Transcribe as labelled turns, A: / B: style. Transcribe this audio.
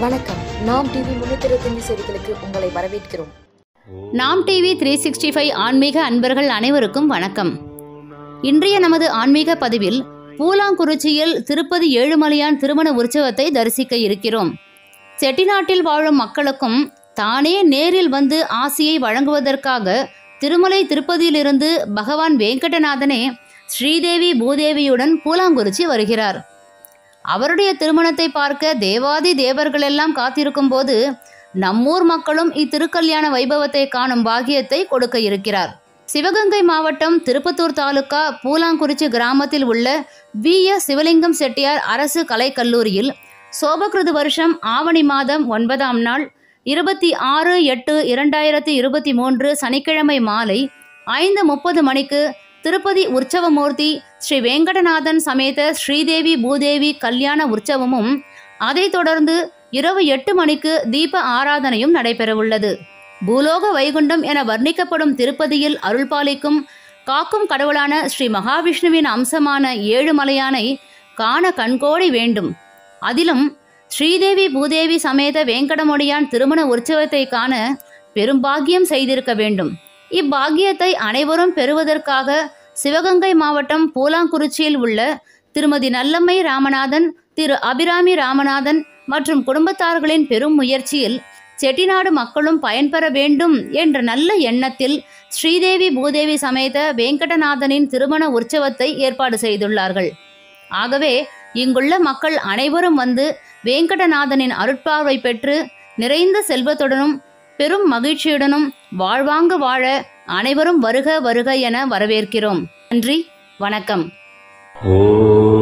A: வணக்கம் நாம் டிவி முன்னூத்தி இருபத்தஞ்சு செய்திகளுக்கு உங்களை வரவேற்கிறோம்
B: நாம் டிவி த்ரீ சிக்ஸ்டி ஃபைவ் ஆன்மீக அன்பர்கள் அனைவருக்கும் வணக்கம் இன்றைய நமது ஆன்மீக பதிவில் பூலாங்குறிச்சியில் திருப்பதி ஏழுமலையான் திருமண உற்சவத்தை தரிசிக்க இருக்கிறோம் செட்டிநாட்டில் வாழும் மக்களுக்கும் தானே நேரில் வந்து ஆசியை வழங்குவதற்காக திருமலை திருப்பதியிலிருந்து பகவான் வெங்கடநாதனே ஸ்ரீதேவி பூதேவியுடன் பூலாங்குறிச்சி வருகிறார் அவருடைய திருமணத்தை பார்க்க தேவாதி தேவர்களெல்லாம் காத்திருக்கும் போது நம்மூர் மக்களும் இத்திருக்கல்யாண வைபவத்தை காணும் பாக்கியத்தை கொடுக்க இருக்கிறார் சிவகங்கை மாவட்டம் திருப்பத்தூர் தாலுகா பூலாங்குறிச்சி கிராமத்தில் உள்ள வி எஸ் சிவலிங்கம் செட்டியார் அரசு கலைக்கல்லூரியில் சோபகிருது வருஷம் ஆவணி மாதம் ஒன்பதாம் நாள் இருபத்தி ஆறு எட்டு இரண்டாயிரத்தி இருபத்தி மூன்று சனிக்கிழமை மாலை ஐந்து முப்பது மணிக்கு திருப்பதி உற்சவமூர்த்தி ஸ்ரீ வெங்கடநாதன் சமேத ஸ்ரீதேவி பூதேவி கல்யாண உற்சவமும் அதைத் தொடர்ந்து இரவு எட்டு மணிக்கு தீப ஆராதனையும் நடைபெறவுள்ளது பூலோக வைகுண்டம் என வர்ணிக்கப்படும் திருப்பதியில் அருள்பாலிக்கும் காக்கும் கடவுளான ஸ்ரீ மகாவிஷ்ணுவின் அம்சமான ஏழுமலையானை காண கண்கோடி வேண்டும் அதிலும் ஸ்ரீதேவி பூதேவி சமேத வேங்கடமுடியான் திருமண உற்சவத்தை காண பெரும்பாக்கியம் செய்திருக்க வேண்டும் இப்பாக்கியத்தை அனைவரும் பெறுவதற்காக சிவகங்கை மாவட்டம் பூலாங்குறிச்சியில் உள்ள திருமதி நல்லம்மை ராமநாதன் திரு அபிராமி ராமநாதன் மற்றும் குடும்பத்தார்களின் பெரும் முயற்சியில் செட்டிநாடு மக்களும் பயன்பெற வேண்டும் என்ற நல்ல எண்ணத்தில் ஸ்ரீதேவி பூதேவி சமேத வெங்கடநாதனின் திருமண உற்சவத்தை ஏற்பாடு செய்துள்ளார்கள் ஆகவே இங்குள்ள மக்கள் அனைவரும் வந்து வேங்கடநாதனின் அருட்பார்வை பெற்று நிறைந்த செல்வத்துடனும் பெரும் மகிழ்ச்சியுடனும் வாழ்வாங்கு வாழ அனைவரும் வருக வருக என வரவேற்கிறோம் நன்றி வணக்கம்
C: ஓ